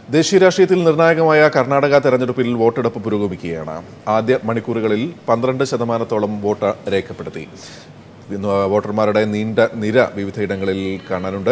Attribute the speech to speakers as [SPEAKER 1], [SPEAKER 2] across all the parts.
[SPEAKER 1] ദേശീയ രാഷ്ട്രീയത്തിൽ നിർണായകമായ കർണാടക തെരഞ്ഞെടുപ്പിൽ വോട്ടെടുപ്പ് പുരോഗമിക്കുകയാണ് ആദ്യ മണിക്കൂറുകളിൽ പന്ത്രണ്ട് ശതമാനത്തോളം വോട്ട് രേഖപ്പെടുത്തി ഇന്ന് വോട്ടർമാരുടെ നീണ്ട നിര വിവിധയിടങ്ങളിൽ കാണാനുണ്ട്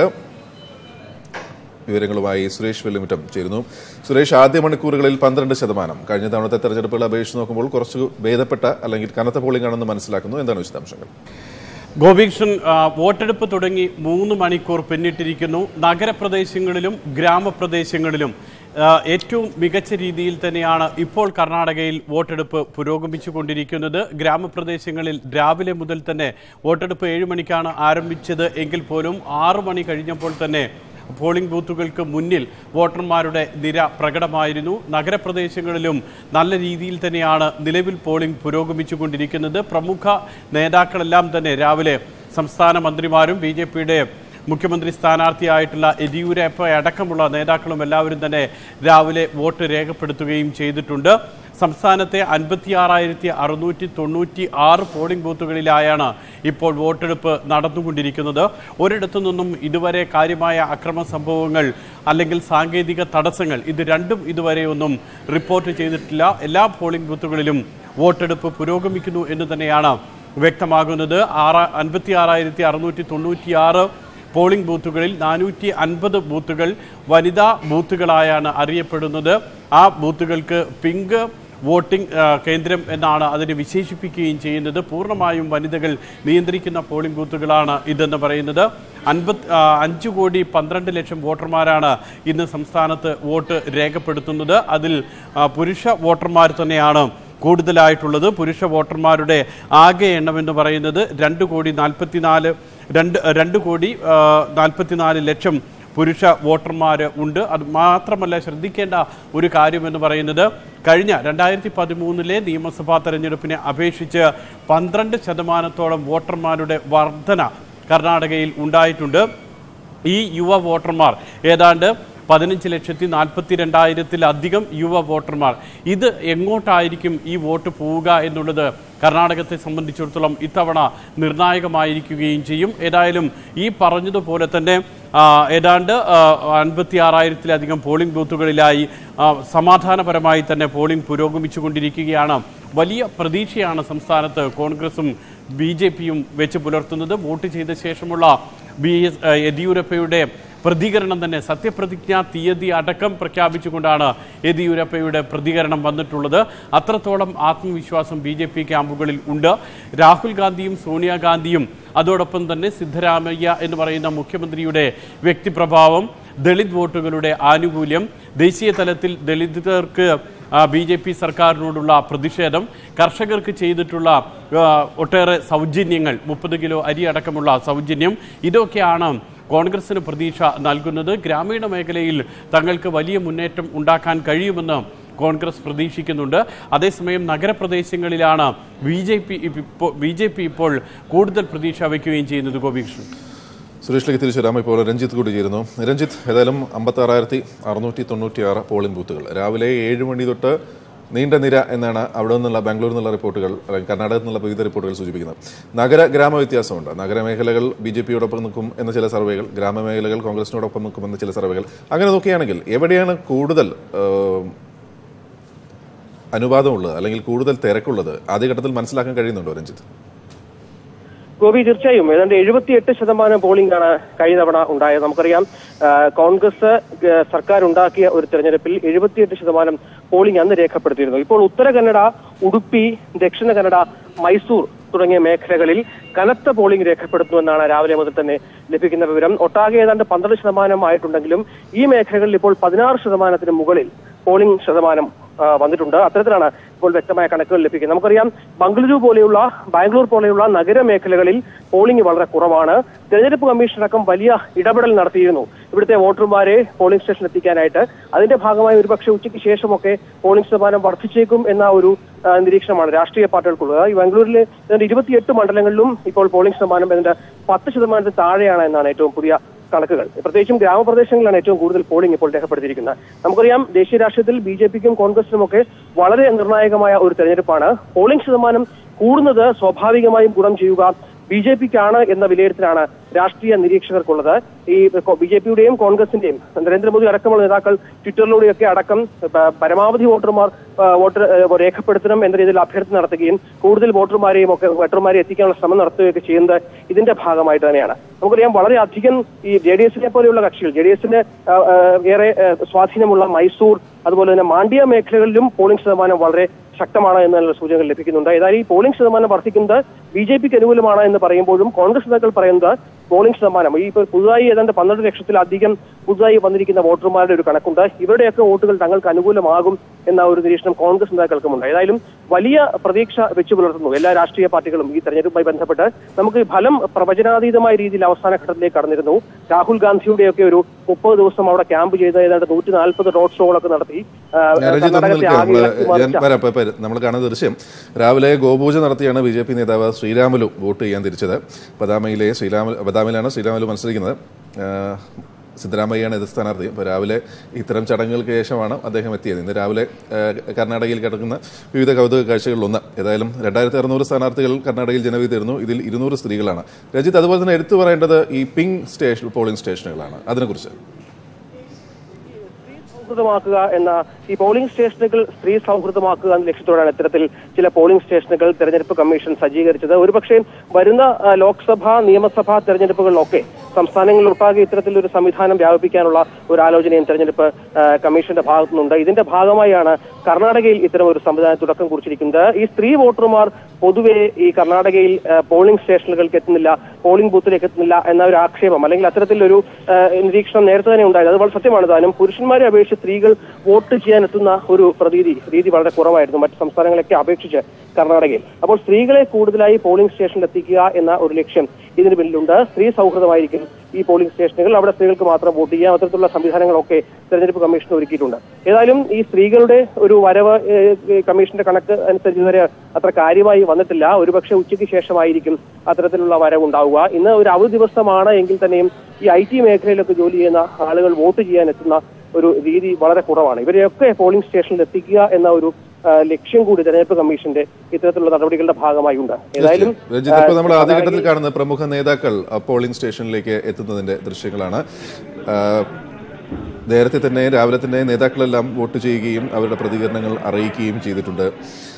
[SPEAKER 1] വിവരങ്ങളുമായി സുരേഷ് വെല്ലുമുറ്റം ചേരുന്നു സുരേഷ് ആദ്യ മണിക്കൂറുകളിൽ പന്ത്രണ്ട് ശതമാനം കഴിഞ്ഞ തവണത്തെ തെരഞ്ഞെടുപ്പുകൾ അപേക്ഷിച്ച് നോക്കുമ്പോൾ കുറച്ച് ഭേദപ്പെട്ട അല്ലെങ്കിൽ കനത്ത പോളിംഗ് ആണെന്ന് മനസ്സിലാക്കുന്നു എന്താണ് വിശദാംശങ്ങൾ
[SPEAKER 2] ഗോപീകൃഷ്ണൻ ആ, വോട്ടെടുപ്പ് തുടങ്ങി മൂന്ന് മണിക്കൂർ പിന്നിട്ടിരിക്കുന്നു നഗരപ്രദേശങ്ങളിലും ഗ്രാമപ്രദേശങ്ങളിലും ആ, ഏറ്റവും മികച്ച രീതിയിൽ തന്നെയാണ് ഇപ്പോൾ കർണാടകയിൽ വോട്ടെടുപ്പ് പുരോഗമിച്ചുകൊണ്ടിരിക്കുന്നത് ഗ്രാമപ്രദേശങ്ങളിൽ രാവിലെ മുതൽ തന്നെ വോട്ടെടുപ്പ് ഏഴ് മണിക്കാണ് ആരംഭിച്ചത് എങ്കിൽ പോലും ആറു മണി കഴിഞ്ഞപ്പോൾ തന്നെ പോളിംഗ് ബൂത്തുകൾക്ക് മുന്നിൽ വോട്ടർമാരുടെ നിര പ്രകടമായിരുന്നു നഗരപ്രദേശങ്ങളിലും നല്ല രീതിയിൽ തന്നെയാണ് നിലവിൽ പോളിംഗ് പുരോഗമിച്ചുകൊണ്ടിരിക്കുന്നത് പ്രമുഖ നേതാക്കളെല്ലാം തന്നെ രാവിലെ സംസ്ഥാന മന്ത്രിമാരും ബി ജെ പിയുടെ മുഖ്യമന്ത്രി സ്ഥാനാർത്ഥിയായിട്ടുള്ള യെദ്യൂരപ്പ അടക്കമുള്ള നേതാക്കളും എല്ലാവരും തന്നെ രാവിലെ വോട്ട് രേഖപ്പെടുത്തുകയും ചെയ്തിട്ടുണ്ട് സംസ്ഥാനത്തെ അൻപത്തി ആറായിരത്തി അറുന്നൂറ്റി തൊണ്ണൂറ്റി ആറ് പോളിംഗ് ബൂത്തുകളിലായാണ് ഇപ്പോൾ വോട്ടെടുപ്പ് നടന്നുകൊണ്ടിരിക്കുന്നത് ഒരിടത്തു നിന്നും ഇതുവരെ കാര്യമായ അക്രമ സംഭവങ്ങൾ അല്ലെങ്കിൽ സാങ്കേതിക തടസ്സങ്ങൾ ഇത് രണ്ടും ഇതുവരെയൊന്നും റിപ്പോർട്ട് ചെയ്തിട്ടില്ല എല്ലാ പോളിംഗ് ബൂത്തുകളിലും വോട്ടെടുപ്പ് പുരോഗമിക്കുന്നു എന്ന് തന്നെയാണ് വ്യക്തമാകുന്നത് ആറ് അൻപത്തി ആറായിരത്തി അറുന്നൂറ്റി തൊണ്ണൂറ്റി ആറ് പോളിംഗ് ബൂത്തുകളിൽ നാനൂറ്റി അൻപത് ബൂത്തുകൾ വനിതാ ബൂത്തുകളായാണ് അറിയപ്പെടുന്നത് ആ ബൂത്തുകൾക്ക് പിങ്ക് വോട്ടിംഗ് ആ, കേന്ദ്രം എന്നാണ് അതിനെ വിശേഷിപ്പിക്കുകയും ചെയ്യുന്നത് പൂർണ്ണമായും വനിതകൾ നിയന്ത്രിക്കുന്ന പോളിംഗ് ബൂത്തുകളാണ് ഇതെന്ന് പറയുന്നത് അൻപത് ആ, അഞ്ച് കോടി പന്ത്രണ്ട് ലക്ഷം വോട്ടർമാരാണ് ഇന്ന് സംസ്ഥാനത്ത് വോട്ട് രേഖപ്പെടുത്തുന്നത് അതിൽ ആ, പുരുഷ വോട്ടർമാർ തന്നെയാണ് കൂടുതലായിട്ടുള്ളത് പുരുഷ വോട്ടർമാരുടെ ആകെ എണ്ണം എന്ന് പറയുന്നത് രണ്ട് കോടി നാൽപ്പത്തിനാല് രണ്ട് രണ്ട് കോടി ആ, നാൽപ്പത്തിനാല് ലക്ഷം പുരുഷ വോട്ടർമാർ ഉണ്ട് അത് മാത്രമല്ല ശ്രദ്ധിക്കേണ്ട ഒരു കാര്യം എന്ന് പറയുന്നത് കഴിഞ്ഞ രണ്ടായിരത്തി പതിമൂന്നിലെ നിയമസഭാ തെരഞ്ഞെടുപ്പിനെ അപേക്ഷിച്ച് പന്ത്രണ്ട് ശതമാനത്തോളം വോട്ടർമാരുടെ വർധന കർണാടകയിൽ ഉണ്ടായിട്ടുണ്ട് ഈ യുവ വോട്ടർമാർ ഏതാണ്ട് പതിനഞ്ച് ലക്ഷത്തി നാൽപ്പത്തി രണ്ടായിരത്തിലധികം യുവ വോട്ടർമാർ ഇത് എങ്ങോട്ടായിരിക്കും ഈ വോട്ട് പോവുക എന്നുള്ളത് കർണാടകത്തെ സംബന്ധിച്ചിടത്തോളം ഇത്തവണ നിർണായകമായിരിക്കുകയും ചെയ്യും ഏതായാലും ഈ പറഞ്ഞതുപോലെ തന്നെ ആ, ഏതാണ്ട് അൻപത്തി ആറായിരത്തിലധികം പോളിംഗ് ബൂത്തുകളിലായി ആ, സമാധാനപരമായി തന്നെ പോളിംഗ് പുരോഗമിച്ചുകൊണ്ടിരിക്കുകയാണ് വലിയ പ്രതീക്ഷയാണ് സംസ്ഥാനത്ത് കോൺഗ്രസും ബി ജെ പിയും വെച്ച് പുലർത്തുന്നത് വോട്ട് ചെയ്ത ശേഷമുള്ള ബി എസ് യെദ്യൂരപ്പയുടെ പ്രതികരണം തന്നെ സത്യപ്രതിജ്ഞാ തീയതി അടക്കം പ്രഖ്യാപിച്ചുകൊണ്ടാണ് യെദ്യൂരപ്പയുടെ പ്രതികരണം വന്നിട്ടുള്ളത് അത്രത്തോളം ആത്മവിശ്വാസം ബി ജെ പി ക്യാമ്പുകളിൽ ഉണ്ട് രാഹുൽ ഗാന്ധിയും സോണിയാഗാന്ധിയും അതോടൊപ്പം തന്നെ സിദ്ധരാമയ്യ എന്ന് പറയുന്ന മുഖ്യമന്ത്രിയുടെ വ്യക്തിപ്രഭാവം ദളിത് വോട്ടുകളുടെ ആനുകൂല്യം ദേശീയ തലത്തിൽ ദളിതർക്ക് ബി ജെ പി സർക്കാരിനോടുള്ള പ്രതിഷേധം കർഷകർക്ക് ചെയ്തിട്ടുള്ള ആ, ഒട്ടേറെ സൗജന്യങ്ങൾ മുപ്പത് കിലോ അരി അടക്കമുള്ള സൗജന്യം ഇതൊക്കെയാണ് കോൺഗ്രസിന് പ്രതീക്ഷ നൽകുന്നത് ഗ്രാമീണ മേഖലയിൽ തങ്ങൾക്ക് വലിയ മുന്നേറ്റം ഉണ്ടാക്കാൻ കഴിയുമെന്ന് കോൺഗ്രസ് പ്രതീക്ഷിക്കുന്നുണ്ട് അതേസമയം നഗരപ്രദേശങ്ങളിലാണ് ബി ജെ പി ഇപ്പോൾ ബി ജെ പി ഇപ്പോൾ കൂടുതൽ പ്രതീക്ഷ വയ്ക്കുകയും ചെയ്യുന്നത് ഗോപികൃഷ്ണൻ
[SPEAKER 1] സുരേഷിലേക്ക് തിരിച്ചു വരാം ഇപ്പോൾ രഞ്ജിത്ത് കൂടി ചേരുന്നു രഞ്ജിത്ത് ഏതായാലും അമ്പത്തി ആറായിരത്തി അറുന്നൂറ്റി തൊണ്ണൂറ്റി ആറ് പോളിംഗ് ബൂത്തുകൾ രാവിലെ ഏഴ് മണി തൊട്ട് നീണ്ട നിര എന്നാണ് അവിടെ നിന്നുള്ള ബാംഗ്ലൂരിൽ നിന്നുള്ള റിപ്പോർട്ടുകൾ അല്ലെങ്കിൽ കർണാടകത്തിൽ നിന്നുള്ള വിവിധ റിപ്പോർട്ടുകൾ സൂചിപ്പിക്കുന്നത് നഗര ഗ്രാമ വ്യത്യാസമുണ്ട് നഗരമേഖലകൾ ബി ജെ പിയോടൊപ്പം നിൽക്കും എന്ന ചില സർവേകൾ ഗ്രാമമേഖലകൾ കോൺഗ്രസിനോടൊപ്പം നിൽക്കുമെന്ന ചില സർവേകൾ അങ്ങനെ നോക്കുകയാണെങ്കിൽ എവിടെയാണ് കൂടുതൽ ഏഹ്, അനുപാതമുള്ളത് അല്ലെങ്കിൽ കൂടുതൽ തിരക്കുള്ളത് ആദ്യഘട്ടത്തിൽ മനസ്സിലാക്കാൻ കഴിയുന്നുണ്ടോ രഞ്ജിത്ത്
[SPEAKER 3] ഗോപി തീർച്ചയായും ഏതാണ്ട് എഴുപത്തിയെട്ട് ശതമാനം പോളിംഗ് ആണ് കഴിഞ്ഞ തവണ ഉണ്ടായത് നമുക്കറിയാം ആ, കോൺഗ്രസ് ആ, സർക്കാർ ഉണ്ടാക്കിയ ഒരു തെരഞ്ഞെടുപ്പിൽ എഴുപത്തിയെട്ട് ശതമാനം പോളിംഗ് അന്ന് രേഖപ്പെടുത്തിയിരുന്നു ഇപ്പോൾ ഉത്തര കന്നഡ ഉടുപ്പി ദക്ഷിണ കന്നഡ മൈസൂർ തുടങ്ങിയ മേഖലകളിൽ കനത്ത പോളിംഗ് രേഖപ്പെടുത്തുമെന്നാണ് രാവിലെ മുതൽ തന്നെ ലഭിക്കുന്ന വിവരം ഒട്ടാകെ ഏതാണ്ട് പന്ത്രണ്ട് ശതമാനം ആയിട്ടുണ്ടെങ്കിലും ഈ മേഖലകളിൽ ഇപ്പോൾ പതിനാറ് ശതമാനത്തിന് മുകളിൽ പോളിംഗ് ശതമാനം ആ, വന്നിട്ടുണ്ട് അത്തരത്തിലാണ് ഇപ്പോൾ വ്യക്തമായ കണക്കുകൾ ലഭിക്കുന്നത് നമുക്കറിയാം ബംഗളൂരു പോലെയുള്ള ബാംഗ്ലൂർ പോലെയുള്ള നഗരമേഖലകളിൽ പോളിംഗ് വളരെ കുറവാണ് തെരഞ്ഞെടുപ്പ് കമ്മീഷൻ അടക്കം വലിയ ഇടപെടൽ നടത്തിയിരുന്നു ഇവിടുത്തെ വോട്ടർമാരെ പോളിംഗ് സ്റ്റേഷനിൽ എത്തിക്കാനായിട്ട് അതിന്റെ ഭാഗമായി ഒരുപക്ഷെ ഉച്ചയ്ക്ക് ശേഷമൊക്കെ പോളിംഗ് ശതമാനം വർദ്ധിച്ചേക്കും എന്ന ഒരു ആ, നിരീക്ഷണമാണ് രാഷ്ട്രീയ പാർട്ടികൾക്കുള്ളത് ഈ ബാംഗ്ലൂരിലെ ഏതാണ്ട് ഇരുപത്തിയെട്ട് മണ്ഡലങ്ങളിലും ഇപ്പോൾ പോളിംഗ് ശതമാനം ഏതാണ്ട് പത്ത് ശതമാനത്തിൽ താഴെയാണ് എന്നാണ് ഏറ്റവും പുതിയ കണക്കുകൾ പ്രത്യേകിച്ചും ഗ്രാമപ്രദേശങ്ങളിലാണ് ഏറ്റവും കൂടുതൽ പോളിംഗ് ഇപ്പോൾ രേഖപ്പെടുത്തിയിരിക്കുന്നത് നമുക്കറിയാം ദേശീയ രാഷ്ട്രീയത്തിൽ ബി ജെ പിക്കും കോൺഗ്രസിനും ഒക്കെ വളരെ നിർണായകമായ ഒരു തെരഞ്ഞെടുപ്പാണ് പോളിംഗ് ശതമാനം കൂടുന്നത് സ്വാഭാവികമായും ഗുണം ചെയ്യുക ബി ജെ പിക്കാണ് എന്ന വിലയിരുത്തലാണ് രാഷ്ട്രീയ നിരീക്ഷകർക്കുള്ളത് ഈ ബി ജെ പിയുടെയും കോൺഗ്രസിന്റെയും നരേന്ദ്രമോദി അടക്കമുള്ള നേതാക്കൾ ട്വിറ്ററിലൂടെയൊക്കെ അടക്കം പ- പരമാവധി വോട്ടർമാർ ആ, വോട്ടർ ആ, രേഖപ്പെടുത്തണം എന്ന രീതിയിൽ അഭ്യർത്ഥന നടത്തുകയും കൂടുതൽ വോട്ടർമാരെയും ഒക്കെ വോട്ടർമാരെ എത്തിക്കാനുള്ള ശ്രമം നടത്തുകയൊക്കെ ചെയ്യുന്നത് ഇതിന്റെ ഭാഗമായിട്ട് തന്നെയാണ് നമുക്കറിയാം വളരെ അധികം ഈ ജെ ഡി എസിനെ പോലെയുള്ള കക്ഷികൾ ജെ ഡി എസിന് ഏറെ ആ, സ്വാധീനമുള്ള മൈസൂർ അതുപോലെ തന്നെ മാണ്ഡ്യ മേഖലകളിലും പോളിംഗ് ശതമാനം വളരെ ശക്തമാണ് എന്നുള്ള സൂചനകൾ ലഭിക്കുന്നുണ്ട് ഏതായാലും ഈ പോളിംഗ് ശതമാനം വർദ്ധിക്കുന്നത് ബി ജെ പിക്ക് അനുകൂലമാണ് എന്ന് പറയുമ്പോഴും കോൺഗ്രസ് നേതാക്കൾ പറയുന്നത് പോളിംഗ് ശതമാനം ഈ ഇപ്പോൾ പുതുതായി ഏതാണ്ട് പന്ത്രണ്ട് ലക്ഷത്തിലധികം പുതുതായി വന്നിരിക്കുന്ന വോട്ടർമാരുടെ ഒരു കണക്കുണ്ട് ഇവരുടെയൊക്കെ വോട്ടുകൾ തങ്ങൾക്ക് അനുകൂലമാകും എന്ന ഒരു നിരീക്ഷണം കോൺഗ്രസ് നേതാക്കൾക്കുമുണ്ട് ഏതായാലും വലിയ പ്രതീക്ഷ വെച്ചു പുലർത്തുന്നു എല്ലാ രാഷ്ട്രീയ പാർട്ടികളും ഈ തെരഞ്ഞെടുപ്പുമായി ബന്ധപ്പെട്ട് നമുക്ക് ഈ ഫലം പ്രവചനാതീതമായ രീതിയിൽ അവസാന ഘട്ടത്തിലേക്ക് കടന്നിരുന്നു രാഹുൽ ഗാന്ധിയുടെയൊക്കെ ഒരു മുപ്പത് ദിവസം അവിടെ ക്യാമ്പ് ചെയ്ത് ഏതാണ്ട് നൂറ്റി നാൽപ്പത് റോഡ് ഷോകളൊക്കെ നടത്തി ആ,
[SPEAKER 1] രഞ്ജിത്ത് ഒന്ന്
[SPEAKER 3] കർണാടകത്തെ
[SPEAKER 1] നിൽക്കുക
[SPEAKER 3] ആകെ
[SPEAKER 1] നമ്മള്
[SPEAKER 3] ഇളക്കി
[SPEAKER 1] ഞാൻ
[SPEAKER 3] മറിച്ച
[SPEAKER 1] വരാം ഇപ്പൊ- ഇപ്പൊ നമ്മൾ കാണുന്ന ദൃശ്യം രാവിലെ ഗോപൂജ നടത്തിയാണ് ബി ജെ പി നേതാവ് ശ്രീരാമുലു വോട്ട് ചെയ്യാൻ തിരിച്ചത് ബദാമയിലെ ശ്രീരാമ ബദാമിലാണ് ശ്രീരാമുലു മത്സരിക്കുന്നത് ആ, സിദ്ധരാമയ്യാണ് എതിർ സ്ഥാനാർത്ഥി അപ്പോൾ രാവിലെ ഇത്തരം ചടങ്ങുകൾക്ക് ശേഷമാണ് അദ്ദേഹം എത്തിയത് ഇന്ന് രാവിലെ ആ, കർണാടകയിൽ കിടക്കുന്ന വിവിധ കൗതുക കാഴ്ചകളിലൊന്ന് ഏതായാലും രണ്ടായിരത്തി അറുന്നൂറ് സ്ഥാനാർത്ഥികൾ കർണാടകയിൽ ജനവിധി തരുന്നു ഇതിൽ ഇരുന്നൂറ് സ്ത്രീകളാണ് രഞ്ജിത്ത് അതുപോലെ തന്നെ എടുത്തു പറയേണ്ടത് ഈ പിങ്ക് സ്റ്റേഷൻ പോളിംഗ് സ്റ്റേഷനുകളാണ് അതിനെക്കുറിച്ച്
[SPEAKER 3] സൗഹൃദമാക്കുക എന്ന ഈ പോളിംഗ് സ്റ്റേഷനുകൾ സ്ത്രീ സൗഹൃദമാക്കുക എന്ന ലക്ഷ്യത്തോടെയാണ് ഇത്തരത്തിൽ ചില പോളിംഗ് സ്റ്റേഷനുകൾ തെരഞ്ഞെടുപ്പ് കമ്മീഷൻ സജ്ജീകരിച്ചത് ഒരുപക്ഷെ വരുന്ന ആ, ലോക്സഭാ നിയമസഭാ തെരഞ്ഞെടുപ്പുകളിലൊക്കെ സംസ്ഥാനങ്ങളിലൊട്ടാകെ ഇത്തരത്തിലൊരു സംവിധാനം വ്യാപിപ്പിക്കാനുള്ള ഒരു ആലോചനയും തെരഞ്ഞെടുപ്പ് ആ, കമ്മീഷന്റെ ഭാഗത്തുനിന്നുണ്ട് ഇതിന്റെ ഭാഗമായാണ് കർണാടകയിൽ ഇത്തരം ഒരു സംവിധാനം തുടക്കം കുറിച്ചിരിക്കുന്നത് ഈ സ്ത്രീ വോട്ടർമാർ പൊതുവെ ഈ കർണാടകയിൽ ആ, പോളിംഗ് സ്റ്റേഷനുകൾക്ക് എത്തുന്നില്ല പോളിംഗ് ബൂത്തിലേക്ക് എത്തുന്നില്ല എന്ന ഒരു ആക്ഷേപം അല്ലെങ്കിൽ അത്തരത്തിലൊരു ആ, നിരീക്ഷണം നേരത്തെ തന്നെ ഉണ്ടായത് അത് വളരെ സത്യമാണ് താനും പുരുഷന്മാരെ അപേക്ഷിച്ച് സ്ത്രീകൾ വോട്ട് ചെയ്യാൻ എത്തുന്ന ഒരു പ്രതീതി രീതി വളരെ കുറവായിരുന്നു മറ്റ് സംസ്ഥാനങ്ങളൊക്കെ അപേക്ഷിച്ച് കർണാടകയിൽ അപ്പോൾ സ്ത്രീകളെ കൂടുതലായി പോളിംഗ് സ്റ്റേഷനിൽ എത്തിക്കുക എന്ന ഒരു ലക്ഷ്യം ഇതിന് പിന്നിലുണ്ട് സ്ത്രീ സൗഹൃദമായിരിക്കും ഈ പോളിംഗ് സ്റ്റേഷനുകൾ അവിടെ സ്ത്രീകൾക്ക് മാത്രം വോട്ട് ചെയ്യാം അത്തരത്തിലുള്ള സംവിധാനങ്ങളൊക്കെ തെരഞ്ഞെടുപ്പ് കമ്മീഷൻ ഒരുക്കിയിട്ടുണ്ട് ഏതായാലും ഈ സ്ത്രീകളുടെ ഒരു വരവ് ഏഹ്, ഈ കമ്മീഷന്റെ കണക്ക് അനുസരിച്ച് ഇതുവരെ അത്ര കാര്യമായി വന്നിട്ടില്ല ഒരുപക്ഷെ ഉച്ചയ്ക്ക് ശേഷമായിരിക്കും അത്തരത്തിലുള്ള വരവ് ഉണ്ടാവുക ഇന്ന് ഒരു അവധി ദിവസമാണ് എങ്കിൽ തന്നെയും ഈ ഐ ടി മേഖലയിലൊക്കെ ജോലി ചെയ്യുന്ന ആളുകൾ വോട്ട് ചെയ്യാൻ എത്തുന്ന ഒരു രീതി വളരെ കുറവാണ് ഇവരെയൊക്കെ പോളിംഗ് സ്റ്റേഷനിൽ എത്തിക്കുക എന്ന ഒരു ആ, ലക്ഷ്യം കൂടി തെരഞ്ഞെടുപ്പ് കമ്മീഷന്റെ ഇത്തരത്തിലുള്ള നടപടികളുടെ ഭാഗമായി ഉണ്ട് ഏതായാലും
[SPEAKER 1] രഞ്ജിത്ത് ഇപ്പോൾ നമ്മൾ
[SPEAKER 3] ആ,
[SPEAKER 1] ആദ്യഘട്ടത്തിൽ കാണുന്ന പ്രമുഖ നേതാക്കൾ ആ, പോളിംഗ് സ്റ്റേഷനിലേക്ക് എത്തുന്നതിന്റെ ദൃശ്യങ്ങളാണ് ആ, നേരത്തെ തന്നെ രാവിലെ തന്നെ നേതാക്കളെല്ലാം വോട്ട് ചെയ്യുകയും അവരുടെ പ്രതികരണങ്ങൾ അറിയിക്കുകയും ചെയ്തിട്ടുണ്ട്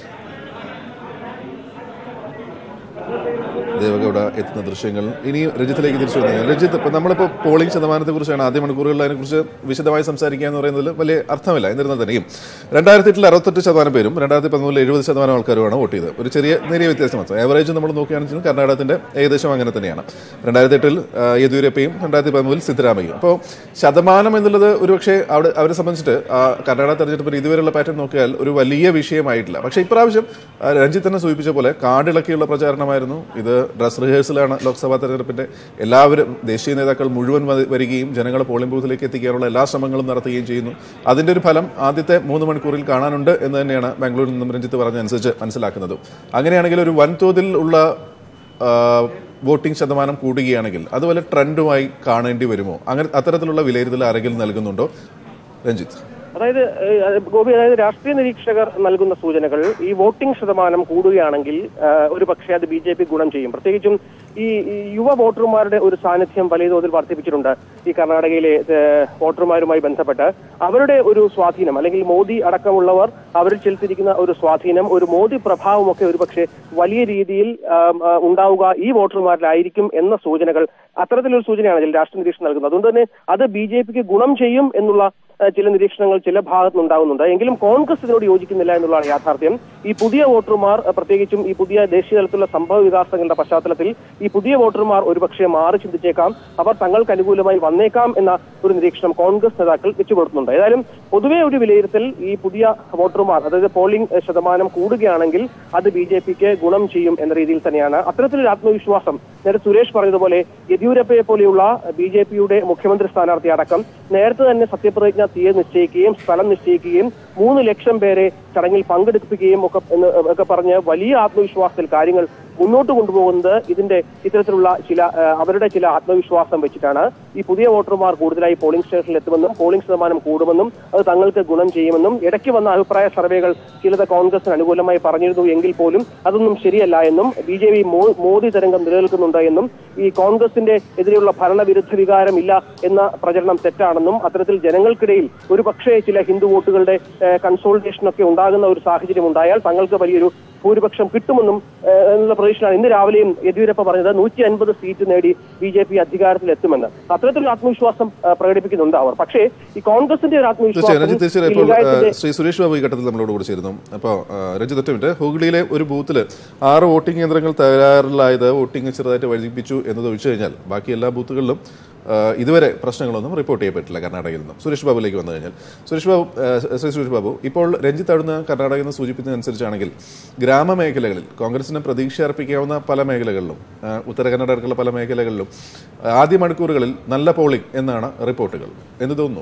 [SPEAKER 1] ദേവഗൌഡ എത്തുന്ന ദൃശ്യങ്ങൾ ഇനി രഞ്ജിത്തിലേക്ക് തിരിച്ചു വന്നു രഞ്ജിത്ത് ഇപ്പൊ നമ്മളിപ്പോ പോളിംഗ് ശതമാനത്തെ കുറിച്ചാണ് ആദ്യ മണിക്കൂറുകളിൽ അതിനെക്കുറിച്ച് വിശദമായി സംസാരിക്കുക എന്ന് പറയുന്നതിൽ വലിയ അർത്ഥമില്ല എന്നിരുന്നാൽ തന്നെയും രണ്ടായിരത്തി എട്ടിൽ അറുപത്തെട്ട് ശതമാനം പേരും രണ്ടായിരത്തി പതിമൂന്നിൽ എഴുപത് ശതമാനം ആൾക്കാരുമാണ് വോട്ട് ചെയ്തത് ഒരു ചെറിയ നേരിയ വ്യത്യാസം മാത്രം ആവറേജ് നമ്മൾ നോക്കുകയാണെങ്കിലും കർണാടകത്തിന്റെ ഏകദേശം അങ്ങനെ തന്നെയാണ് രണ്ടായിരത്തി എട്ടിൽ യെദ്യൂരപ്പയും രണ്ടായിരത്തി പതിമൂന്നിൽ സിദ്ധരാമയ്യും അപ്പോൾ ശതമാനം എന്നുള്ളത് ഒരുപക്ഷെ അവിടെ അവരെ സംബന്ധിച്ചിട്ട് ആ കർണാടക തെരഞ്ഞെടുപ്പിൽ ഇതുവരെയുള്ള പാറ്റേൺ നോക്കിയാൽ ഒരു വലിയ വിഷയമായിട്ടില്ല പക്ഷേ ഇപ്രാവശ്യം ആ, രഞ്ജിത്ത് തന്നെ സൂചിപ്പിച്ച പോലെ കാടിളക്കിയുള്ള പ്രചാരണമായിരുന്നു ഇത് ഡ്രസ് റിഹേഴ്സലാണ് ലോക്സഭാ തെരഞ്ഞെടുപ്പിന്റെ എല്ലാവരും ദേശീയ നേതാക്കൾ മുഴുവൻ വ- വരികയും ജനങ്ങളെ പോളിംഗ് ബൂത്തിലേക്ക് എത്തിക്കാനുള്ള എല്ലാ ശ്രമങ്ങളും നടത്തുകയും ചെയ്യുന്നു അതിന്റെ ഒരു ഫലം ആദ്യത്തെ മൂന്ന് മണിക്കൂറിൽ കാണാനുണ്ട് എന്ന് തന്നെയാണ് ബാംഗ്ലൂരിൽ നിന്നും രഞ്ജിത്ത് പറഞ്ഞതനുസരിച്ച് മനസ്സിലാക്കുന്നതും അങ്ങനെയാണെങ്കിൽ ഒരു വൻതോതിൽ ഉള്ള ആ, വോട്ടിംഗ് ശതമാനം കൂടുകയാണെങ്കിൽ അത് വല്ല ട്രെൻഡുമായി കാണേണ്ടി വരുമോ അങ്ങനെ അത്തരത്തിലുള്ള വിലയിരുത്തൽ ആരെങ്കിലും നൽകുന്നുണ്ടോ രഞ്ജിത്ത്
[SPEAKER 3] അതായത് ഏഹ്, അത് ഗോപി അതായത് രാഷ്ട്രീയ നിരീക്ഷകർ നൽകുന്ന സൂചനകൾ ഈ വോട്ടിംഗ് ശതമാനം കൂടുകയാണെങ്കിൽ ഒരു പക്ഷേ അത് ബി ജെ പി ഗുണം ചെയ്യും പ്രത്യേകിച്ചും ഈ ഈ യുവ വോട്ടർമാരുടെ ഒരു സാന്നിധ്യം വലിയ തോതിൽ വർദ്ധിപ്പിച്ചിട്ടുണ്ട് ഈ കർണാടകയിലെ ഏഹ്, വോട്ടർമാരുമായി ബന്ധപ്പെട്ട് അവരുടെ ഒരു സ്വാധീനം അല്ലെങ്കിൽ മോദി അടക്കമുള്ളവർ അവരിൽ ചെലുത്തിയിരിക്കുന്ന ഒരു സ്വാധീനം ഒരു മോദി പ്രഭാവമൊക്കെ ഒരുപക്ഷെ വലിയ രീതിയിൽ ആം, ആ, ഉണ്ടാവുക ഈ വോട്ടർമാരിലായിരിക്കും എന്ന സൂചനകൾ അത്തരത്തിലൊരു സൂചനയാണ് ഇതിൽ രാഷ്ട്രീയ നിരീക്ഷണം നൽകുന്നത് അതുകൊണ്ട് തന്നെ അത് ബി ജെ പിക്ക് ഗുണം ചെയ്യും എന്നുള്ള ആ, ചില നിരീക്ഷണങ്ങൾ ചില ഭാഗത്ത് നിന്നുണ്ടാകുന്നുണ്ട് എങ്കിലും കോൺഗ്രസ് ഇതിനോട് യോജിക്കുന്നില്ല എന്നുള്ളതാണ് യാഥാർത്ഥ്യം ഈ പുതിയ വോട്ടർമാർ ആ, പ്രത്യേകിച്ചും ഈ പുതിയ ദേശീയ തലത്തിലുള്ള സംഭവ വികാസങ്ങളുടെ പശ്ചാത്തലത്തിൽ ഈ പുതിയ വോട്ടർമാർ ഒരുപക്ഷെ മാറി ചിന്തിച്ചേക്കാം അവർ തങ്ങൾക്ക് അനുകൂലമായി വന്നേക്കാം എന്ന ഒരു നിരീക്ഷണം കോൺഗ്രസ് നേതാക്കൾ വെച്ചുകൊടുക്കുന്നുണ്ട് ഏതായാലും പൊതുവെ ഒരു വിലയിരുത്തൽ ഈ പുതിയ വോട്ടർമാർ അതായത് പോളിംഗ് ഏഹ്, ശതമാനം കൂടുകയാണെങ്കിൽ അത് ബി ജെ പിക്ക് ഗുണം ചെയ്യും എന്ന രീതിയിൽ തന്നെയാണ് അത്തരത്തിലൊരു ആത്മവിശ്വാസം നേരത്തെ സുരേഷ് പറഞ്ഞതുപോലെ യെദ്യൂരപ്പയെ പോലെയുള്ള ബി ജെ പിയുടെ മുഖ്യമന്ത്രി സ്ഥാനാർത്ഥി അടക്കം നേരത്തെ തന്നെ സത്യപ്രതിജ്ഞ തീയതി നിശ്ചയിക്കുകയും സ്ഥലം നിശ്ചയിക്കുകയും മൂന്ന് ലക്ഷം പേരെ ചടങ്ങിൽ പങ്കെടുപ്പിക്കുകയും ഒക്കെ എന്ന് ഒക്കെ പറഞ്ഞ് വലിയ ആത്മവിശ്വാസത്തിൽ കാര്യങ്ങൾ മുന്നോട്ട് കൊണ്ടുപോകുന്നത് ഇതിന്റെ ഇത്തരത്തിലുള്ള ചില ആ, അവരുടെ ചില ആത്മവിശ്വാസം വെച്ചിട്ടാണ് ഈ പുതിയ വോട്ടർമാർ കൂടുതലായി പോളിംഗ് സ്റ്റേഷനിൽ എത്തുമെന്നും പോളിംഗ് ശതമാനം കൂടുമെന്നും അത് തങ്ങൾക്ക് ഗുണം ചെയ്യുമെന്നും ഇടയ്ക്ക് വന്ന അഭിപ്രായ സർവേകൾ ചിലത് കോൺഗ്രസിന് അനുകൂലമായി പറഞ്ഞിരുന്നു എങ്കിൽ പോലും അതൊന്നും ശരിയല്ല എന്നും ബി ജെ പി മോദി തരംഗം നിലനിൽക്കുന്നുണ്ട് എന്നും ഈ കോൺഗ്രസിന്റെ എതിരെയുള്ള ഭരണവിരുദ്ധ വികാരം ഇല്ല എന്ന പ്രചരണം തെറ്റാണെന്നും അത്തരത്തിൽ ജനങ്ങൾക്കിടയിൽ ഒരു പക്ഷേ ചില ഹിന്ദു വോട്ടുകളുടെ കൺസോൾട്ടേഷൻ ഒക്കെ ഉണ്ടാകുന്ന ഒരു സാഹചര്യം ഉണ്ടായാൽ തങ്ങൾക്ക് വലിയൊരു ഭൂരിപക്ഷം കിട്ടുമെന്നും ഏഹ്, എന്നുള്ള പ്രതീക്ഷയിലാണ് ഇന്ന് രാവിലെയും യെദ്യൂരപ്പ പറഞ്ഞത് നൂറ്റി അൻപത് സീറ്റ് നേടി ബി ജെ പി അധികാരത്തിൽ എത്തുമെന്ന് അത്തരത്തിലുള്ള ആത്മവിശ്വാസം ഏഹ്, പ്രകടിപ്പിക്കുന്നുണ്ട് അവർ പക്ഷേ ഈ കോൺഗ്രസിന്റെ ഒരു
[SPEAKER 1] തീർച്ചയായും രഞ്ജിത്ത് തീർച്ചയായും
[SPEAKER 3] ഈ
[SPEAKER 1] ഇപ്പോൾ ആ,
[SPEAKER 3] ലിംഗായത്തിന്റെ
[SPEAKER 1] ശ്രീ സുരേഷ് ബാബു ഈ ഘട്ടത്തിൽ നമ്മളോട് കൂടി ചേരുന്നു അപ്പോൾ രഞ്ജിത്ത് ഒറ്റ മിനിറ്റ് ഹൂഗ്ലിയിലെ ഒരു ബൂത്തിൽ ആറ് വോട്ടിംഗ് യന്ത്രങ്ങൾ തകരാറിലായത് വോട്ടിംഗ് ചെറുതായിട്ട് വഴിപ്പിച്ചു എന്നത് ഒഴിച്ചു കഴിഞ്ഞാൽ ബാക്കി എല്ലാ ബൂത്തുകളിലും ആ, ഇതുവരെ പ്രശ്നങ്ങളൊന്നും റിപ്പോർട്ട് ചെയ്യപ്പെട്ടില്ല കർണാടകയിൽ നിന്നും സുരേഷ് ബാബുലേക്ക് വന്നു കഴിഞ്ഞാൽ സുരേഷ് ബാബു ആ, ശ്രീ സുരേഷ് ബാബു ഇപ്പോൾ രഞ്ജിത്ത് അവിടുന്ന് കർണാടകയിൽ നിന്ന് സൂചിപ്പിച്ചതനുസരിച്ചാണെങ്കിൽ ഗ്രാമമേഖലകളിൽ കോൺഗ്രസിന് പ്രതീക്ഷ അർപ്പിക്കാവുന്ന പല മേഖലകളിലും ആ, ഉത്തര കന്നഡ അടക്കമുള്ള പല മേഖലകളിലും ആദ്യ മണിക്കൂറുകളിൽ നല്ല പോളിംഗ് എന്നാണ് റിപ്പോർട്ടുകൾ എന്ന് തോന്നുന്നു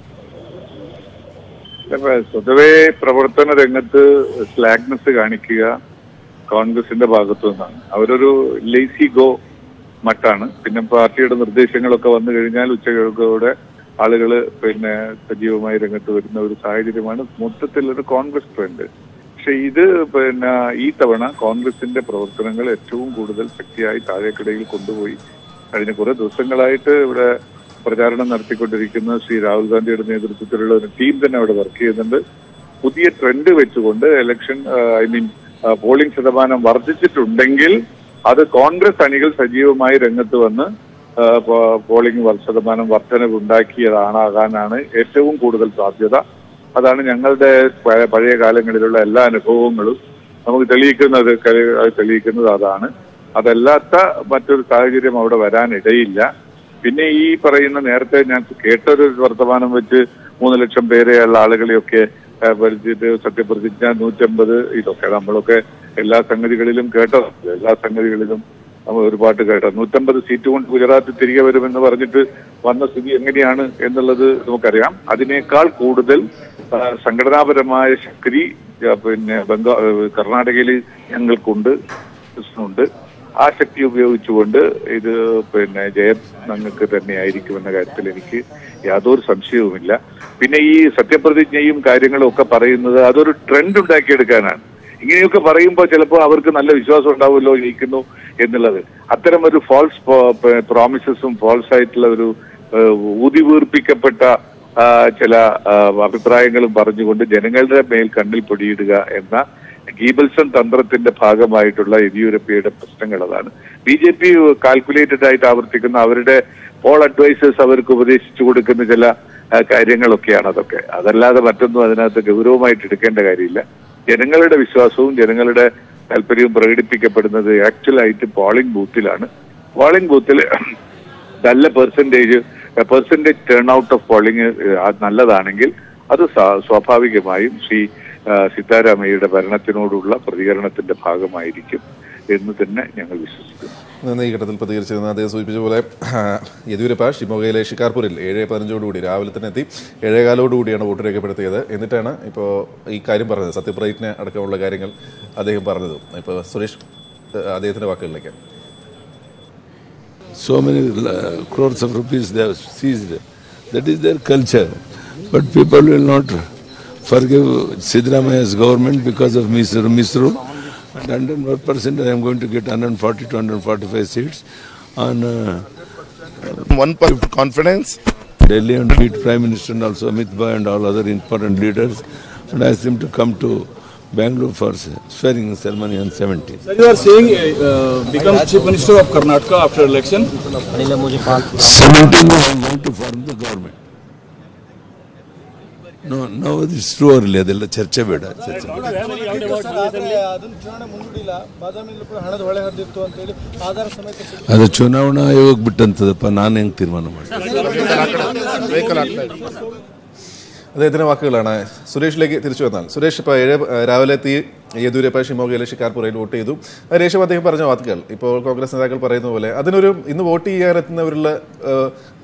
[SPEAKER 4] അപ്പൊ സ്വതവേ പ്രവർത്തന രംഗത്ത് സ്ലാഗ്നസ് കാണിക്കുക കോൺഗ്രസിന്റെ ഭാഗത്തു നിന്നാണ് അവരൊരു ലേസി ഗോ മട്ടാണ് പിന്നെ പാർട്ടിയുടെ നിർദ്ദേശങ്ങളൊക്കെ വന്നു കഴിഞ്ഞാൽ ഉച്ചകൾക്കോടെ ആളുകൾ പിന്നെ സജീവമായി രംഗത്ത് വരുന്ന ഒരു സാഹചര്യമാണ് മൊത്തത്തിൽ ഒരു കോൺഗ്രസ് ട്രെൻഡ് പക്ഷെ ഇത് പിന്നെ ഈ തവണ കോൺഗ്രസിന്റെ പ്രവർത്തനങ്ങൾ ഏറ്റവും കൂടുതൽ ശക്തിയായി താഴേക്കിടയിൽ കൊണ്ടുപോയി കഴിഞ്ഞ കുറെ ദിവസങ്ങളായിട്ട് ഇവിടെ പ്രചാരണം നടത്തിക്കൊണ്ടിരിക്കുന്ന ശ്രീ രാഹുൽ ഗാന്ധിയുടെ നേതൃത്വത്തിലുള്ള ഒരു ടീം തന്നെ അവിടെ വർക്ക് ചെയ്യുന്നുണ്ട് പുതിയ ട്രെൻഡ് വെച്ചുകൊണ്ട് ഇലക്ഷൻ ഐ മീൻ പോളിംഗ് ശതമാനം വർദ്ധിച്ചിട്ടുണ്ടെങ്കിൽ അത് കോൺഗ്രസ് അണികൾ സജീവമായി രംഗത്ത് വന്ന് ആ, പോ- പോളിംഗ് വർ- ശതമാനം വർധനവ് ഉണ്ടാക്കിയതാണാകാനാണ് ഏറ്റവും കൂടുതൽ സാധ്യത അതാണ് ഞങ്ങളുടെ പഴയ പഴയ കാലങ്ങളിലുള്ള എല്ലാ അനുഭവങ്ങളും നമുക്ക് തെളിയിക്കുന്നത് ക- അത് തെളിയിക്കുന്നത് അതാണ് അതല്ലാത്ത മറ്റൊരു സാഹചര്യം അവിടെ വരാനിടയില്ല പിന്നെ ഈ പറയുന്ന നേരത്തെ ഞാൻ കേട്ടൊരു വർത്തമാനം വെച്ച് മൂന്ന് ലക്ഷം പേരെയുള്ള ആളുകളെയൊക്കെ ആ, പരിചിത് സത്യപ്രതിജ്ഞ നൂറ്റമ്പത് ഇതൊക്കെ നമ്മളൊക്കെ എല്ലാ സംഗതികളിലും കേട്ടോ എല്ലാ സംഗതികളിലും നമ്മൾ ഒരുപാട് കേട്ടോ നൂറ്റമ്പത് സീറ്റ് കൊണ്ട് ഗുജറാത്ത് തിരികെ വരുമെന്ന് പറഞ്ഞിട്ട് വന്ന സ്ഥിതി എങ്ങനെയാണ് എന്നുള്ളത് നമുക്കറിയാം അതിനേക്കാൾ കൂടുതൽ ആ, സംഘടനാപരമായ ശക്തി ആ, പിന്നെ ബംഗാ കർണാടകയിൽ ഞങ്ങൾക്കുണ്ട് ഉണ്ട് ആ ശക്തി ഉപയോഗിച്ചുകൊണ്ട് ഇത് പിന്നെ ജയം ഞങ്ങൾക്ക് തന്നെയായിരിക്കുമെന്ന കാര്യത്തിൽ എനിക്ക് യാതൊരു സംശയവുമില്ല പിന്നെ ഈ സത്യപ്രതിജ്ഞയും കാര്യങ്ങളും ഒക്കെ പറയുന്നത് അതൊരു ട്രെൻഡ് ഉണ്ടാക്കിയെടുക്കാനാണ് ഇങ്ങനെയൊക്കെ പറയുമ്പോൾ ചിലപ്പോൾ അവർക്ക് നല്ല വിശ്വാസം ഉണ്ടാവുമല്ലോ ജയിക്കുന്നു എന്നുള്ളത് അത്തരം ഒരു ഫാൾസ് പ്രോമിസസും ഫാൾസ് ആയിട്ടുള്ള ഒരു ഏഹ്, ഊതി വീർപ്പിക്കപ്പെട്ട ആ, ചില ആ, അഭിപ്രായങ്ങളും പറഞ്ഞുകൊണ്ട് ജനങ്ങളുടെ മേൽ കണ്ണിൽ പൊടിയിടുക എന്ന ഗീബൽസൺ തന്ത്രത്തിന്റെ ഭാഗമായിട്ടുള്ള യെദ്യൂരപ്പയുടെ പ്രശ്നങ്ങൾ അതാണ് ബി ജെ പി കാൽക്കുലേറ്റഡ് ആയിട്ട് ആവർത്തിക്കുന്ന അവരുടെ പോൾ അഡ്വൈസേഴ്സ് അവർക്ക് ഉപദേശിച്ചു കൊടുക്കുന്ന ചില ആ, കാര്യങ്ങളൊക്കെയാണ് അതൊക്കെ അതല്ലാതെ മറ്റൊന്നും അതിനകത്ത് ഗൗരവമായിട്ട് എടുക്കേണ്ട കാര്യമില്ല ജനങ്ങളുടെ വിശ്വാസവും ജനങ്ങളുടെ താല്പര്യവും പ്രകടിപ്പിക്കപ്പെടുന്നത് ആക്ച്വലായിട്ട് പോളിംഗ് ബൂത്തിലാണ് പോളിംഗ് ബൂത്തിൽ നല്ല percentage percentage turnout of polling നല്ലതാണെങ്കിൽ അത് സ്വാ- സ്വാഭാവികമായും ശ്രീ ആ, സിദ്ധാരാമയ്യയുടെ ഭരണത്തിനോടുള്ള പ്രതികരണത്തിന്റെ ഭാഗമായിരിക്കും എന്ന് തന്നെ ഞങ്ങൾ വിശ്വസിക്കുന്നു
[SPEAKER 1] നിന്ന് ഈ ഘട്ടത്തിൽ പ്രതികരിച്ചിരുന്ന അദ്ദേഹം സൂചിപ്പിച്ച പോലെ യെദ്യൂരപ്പ ഷിമോഗയിലെ ഷിക്കാർപൂരിൽ ഏഴ് പതിനഞ്ചോടുകൂടി രാവിലെ തന്നെ എത്തി ഏഴേകാലോടുകൂടിയാണ് വോട്ട് രേഖപ്പെടുത്തിയത് എന്നിട്ടാണ് ഇപ്പോൾ ഈ കാര്യം പറഞ്ഞത് സത്യപ്രതിജ്ഞ അടക്കമുള്ള കാര്യങ്ങൾ അദ്ദേഹം പറഞ്ഞത് ഇപ്പോൾ സുരേഷ് ഏഹ്, അദ്ദേഹത്തിന്റെ വാക്കുകളിലേക്ക്
[SPEAKER 5] so many uh, crores of rupees they have seized. That is their culture. But people will not forgive Siddharamaya's government because of Misru. Misru. And 100% I am going to get 140 to 145 seats on uh,
[SPEAKER 6] one percent confidence.
[SPEAKER 5] Delhi and meet Prime Minister and also Amit Bhai and all other important leaders and ask them to come to Bangalore for swearing ceremony on 17th.
[SPEAKER 7] Sir, you are saying uh, become Chief Minister of Karnataka after election.
[SPEAKER 5] 17th I am going to form the government. No, no, it's too early. ಅದೆಲ್ಲ ಚರ್ಚೆ ಬೇಡ ಚರ್ಚೆ ಬೇಡ
[SPEAKER 8] ಅದನ್ನ ಚುನಾವಣೆ ಮುಂದೂಡಿಲ್ಲ ಬಾದಾಮಿಯಲ್ಲಿ ಕೂಡ ಹಣದ ಹೊಳೆ ಹರಿದಿತ್ತು ಅಂತ ಹೇಳಿ ಆಧಾರ ಸಮೇತ ಸಿಗುತ್ತೆ.
[SPEAKER 5] ಅದು ಚುನಾವಣಾ ಆಯೋಗ ಬಿಟ್ಟಂತದಪ್ಪ ನಾನು ಹೆಂಗ್ ತೀರ್ಮಾನ ಮಾಡಿ
[SPEAKER 6] Vehicle ಆಗ್ತಾ ಇದೆ.
[SPEAKER 1] അദ്ദേഹത്തിന്റെ വാക്കുകളാണ് സുരേഷിലേക്ക് തിരിച്ചു വന്നാൽ സുരേഷ് ഇപ്പോൾ ഏഴ് രാവിലെ എത്തി യെദ്യൂരപ്പ ഷിമോഗയിലെ ഷിക്കാർപുറയിൽ വോട്ട് ചെയ്തു അതിനുശേഷം അദ്ദേഹം പറഞ്ഞ വാക്കുകൾ ഇപ്പോൾ കോൺഗ്രസ് നേതാക്കൾ പറയുന്ന പോലെ അതിനൊരു ഇന്ന് വോട്ട് ചെയ്യാൻ എത്തുന്നവരുള്ള ഏഹ്,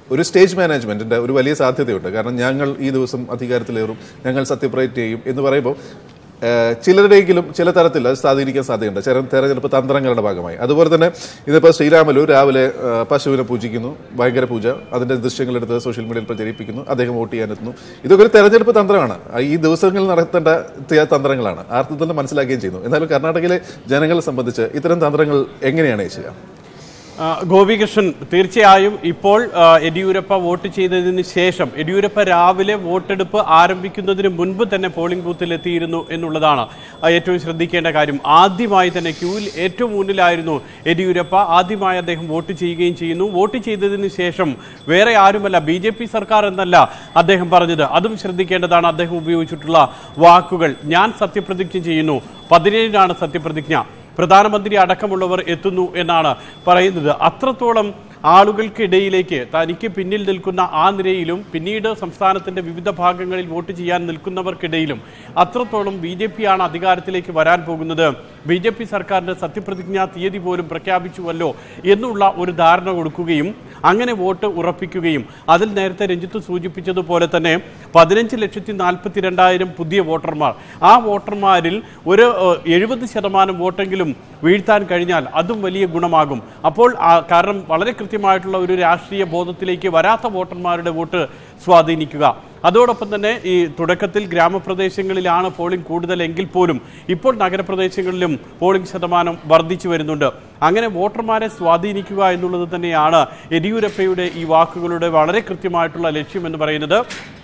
[SPEAKER 1] ഒരു സ്റ്റേജ് മാനേജ്മെന്റിന്റെ ഒരു വലിയ സാധ്യതയുണ്ട് കാരണം ഞങ്ങൾ ഈ ദിവസം അധികാരത്തിലേറും ഞങ്ങൾ സത്യപ്രതിജ്ഞ ചെയ്യും എന്ന് പറയുമ്പോൾ ഏഹ്, ചിലരുടെയെങ്കിലും ചില തരത്തിൽ അത് സ്വാധീനിക്കാൻ സാധ്യതയുണ്ട് ചില തെരഞ്ഞെടുപ്പ് തന്ത്രങ്ങളുടെ ഭാഗമായി അതുപോലെ തന്നെ ഇതിപ്പോൾ ശ്രീരാമലു രാവിലെ ഏഹ്, പശുവിനെ പൂജിക്കുന്നു ഭയങ്കര പൂജ അതിന്റെ ദൃശ്യങ്ങളെടുത്ത് സോഷ്യൽ മീഡിയയിൽ പ്രചരിപ്പിക്കുന്നു അദ്ദേഹം വോട്ട് ചെയ്യാനെത്തുന്നു ഇതൊക്കെ ഒരു തെരഞ്ഞെടുപ്പ് തന്ത്രമാണ് ആ ഈ ദിവസങ്ങളിൽ നടത്തേണ്ട ത- തന്ത്രങ്ങളാണ് ആർത്ഥത്തിൽ മനസ്സിലാക്കുകയും ചെയ്യുന്നു എന്നാലും കർണാടകയിലെ ജനങ്ങളെ സംബന്ധിച്ച് ഇത്തരം തന്ത്രങ്ങൾ എങ്ങനെയാണ് ചെയ്യുക
[SPEAKER 2] ആ, ഗോപികൃഷ്ണൻ തീർച്ചയായും ഇപ്പോൾ ആ, യെദ്യൂരപ്പ വോട്ട് ചെയ്തതിന് ശേഷം യെദ്യൂരപ്പ രാവിലെ വോട്ടെടുപ്പ് ആരംഭിക്കുന്നതിന് മുൻപ് തന്നെ പോളിംഗ് ബൂത്തിൽ എത്തിയിരുന്നു എന്നുള്ളതാണ് ആ, ഏറ്റവും ശ്രദ്ധിക്കേണ്ട കാര്യം ആദ്യമായി തന്നെ ക്യൂവിൽ ഏറ്റവും മുന്നിലായിരുന്നു യെദ്യൂരപ്പ ആദ്യമായി അദ്ദേഹം വോട്ട് ചെയ്യുകയും ചെയ്യുന്നു വോട്ട് ചെയ്തതിന് ശേഷം വേറെ ആരുമല്ല ബി ജെ പി സർക്കാർ എന്നല്ല അദ്ദേഹം പറഞ്ഞത് അതും ശ്രദ്ധിക്കേണ്ടതാണ് അദ്ദേഹം ഉപയോഗിച്ചിട്ടുള്ള വാക്കുകൾ ഞാൻ സത്യപ്രതിജ്ഞ ചെയ്യുന്നു പതിനേഴിനാണ് സത്യപ്രതിജ്ഞ പ്രധാനമന്ത്രി അടക്കമുള്ളവർ എത്തുന്നു എന്നാണ് പറയുന്നത് അത്രത്തോളം ആളുകൾക്കിടയിലേക്ക് തനിക്ക് പിന്നിൽ നിൽക്കുന്ന ആ നിരയിലും പിന്നീട് സംസ്ഥാനത്തിന്റെ വിവിധ ഭാഗങ്ങളിൽ വോട്ട് ചെയ്യാൻ നിൽക്കുന്നവർക്കിടയിലും അത്രത്തോളം ബി ജെ പി ആണ് അധികാരത്തിലേക്ക് വരാൻ പോകുന്നത് ബി ജെ പി സർക്കാരിന്റെ സത്യപ്രതിജ്ഞാ തീയതി പോലും പ്രഖ്യാപിച്ചുവല്ലോ എന്നുള്ള ഒരു ധാരണ കൊടുക്കുകയും അങ്ങനെ വോട്ട് ഉറപ്പിക്കുകയും അതിൽ നേരത്തെ രഞ്ജിത്ത് സൂചിപ്പിച്ചതുപോലെ തന്നെ പതിനഞ്ച് ലക്ഷത്തി നാൽപ്പത്തി രണ്ടായിരം പുതിയ വോട്ടർമാർ ആ വോട്ടർമാരിൽ ഒരു ഏഹ്, എഴുപത് ശതമാനം വോട്ടെങ്കിലും വീഴ്ത്താൻ കഴിഞ്ഞാൽ അതും വലിയ ഗുണമാകും അപ്പോൾ ആ, കാരണം വളരെ കൃത്യമായിട്ടുള്ള ഒരു രാഷ്ട്രീയ ബോധത്തിലേക്ക് വരാത്ത വോട്ടർമാരുടെ വോട്ട് സ്വാധീനിക്കുക അതോടൊപ്പം തന്നെ ഈ തുടക്കത്തിൽ ഗ്രാമപ്രദേശങ്ങളിലാണ് പോളിംഗ് കൂടുതൽ എങ്കിൽ പോലും ഇപ്പോൾ നഗരപ്രദേശങ്ങളിലും പോളിംഗ് ശതമാനം വർദ്ധിച്ചു വരുന്നുണ്ട് അങ്ങനെ വോട്ടർമാരെ സ്വാധീനിക്കുക എന്നുള്ളത് തന്നെയാണ് യെദ്യൂരപ്പയുടെ ഈ വാക്കുകളുടെ വളരെ കൃത്യമായിട്ടുള്ള ലക്ഷ്യമെന്ന് പറയുന്നത്